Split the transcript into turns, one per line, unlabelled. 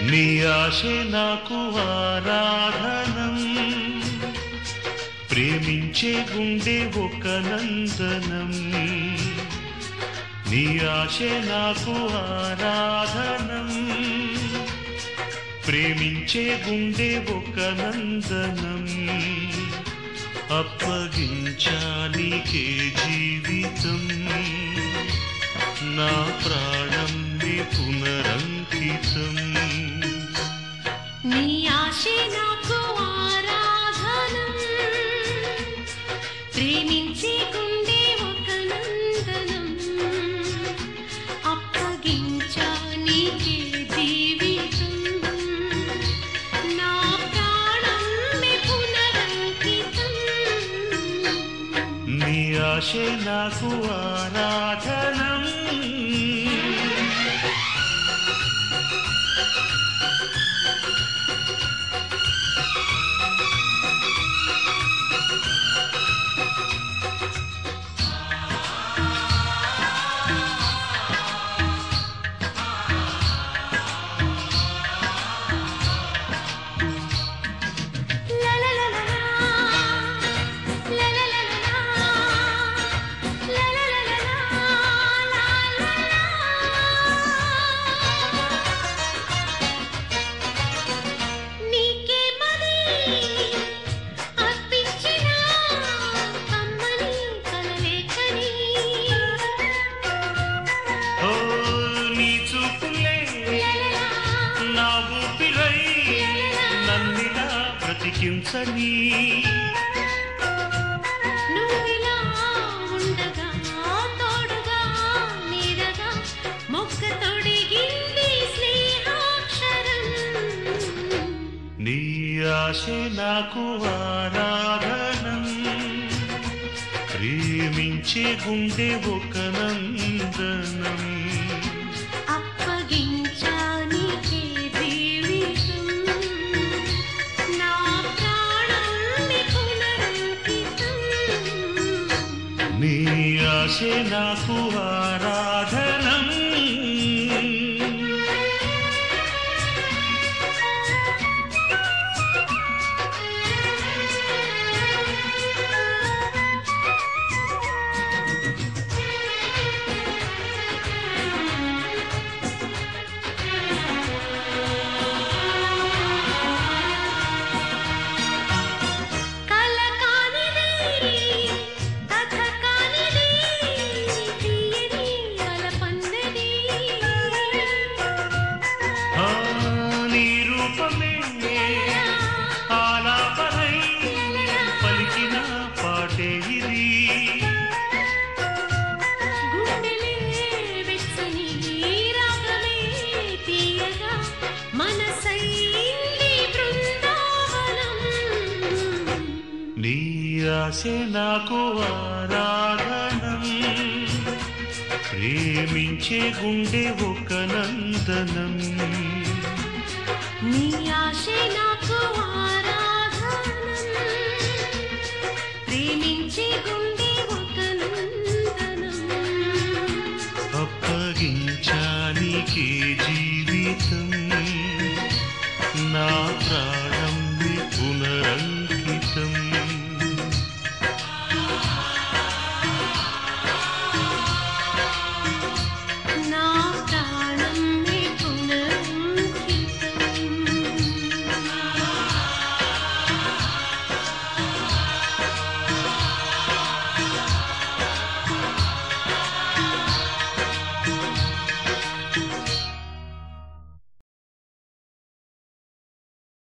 నీ ఆశే నాకు ఆరాధనం ప్రేమించే గుండె ఒక నందనం నీ ఆశే నాకు ఆరాధనం ప్రేమించే గుండె ఒక నందనం అప్పగించానికే జీవితం నా ప్రాణం నీ పునరంకితం
నీ ఆశే నాకు ఆరాధనం ప్రేమించే గుండె ఒక నందనం అప్పగించా నీకే జీవితం నా ప్రాణం నీ పునరంకితం
నీ ఆశే నాకు ఆరాధనం
లా లా లా లా లా లా లా లా లా లా లా లా నీకే మది అర్పించిన అమ్మని కలలేకని
ఓ నీ చూపులే నా ఊపిరై నన్నిలా బ్రతికించని
నువ్విలా ఉండగా తోడుగా నీడగా మొక్క తొడిగింది స్నేహాక్షరం
నీ ఆశే నాకు ఆరాధనం ప్రేమించే గుండె ఒక నందనం
అప్పగించానికే జీవితం నా ప్రాణం నీ పునరంకితం
నీ ఆశే నాకు ఆరాధనం
కల కానిది కథ కానిది తీయని వలపన్నది
ఆ, నీ రూపమే ఆలాపనై పలికిన పాటే ఇది
గుండెలే వెచ్చని రాగమే తీయగా మనసైంది బృందావనం
నీ ఆశే నాకు ఆరాధనం ప్రేమించే గుండె ఒక నందనం
నీ ఆశే నాకు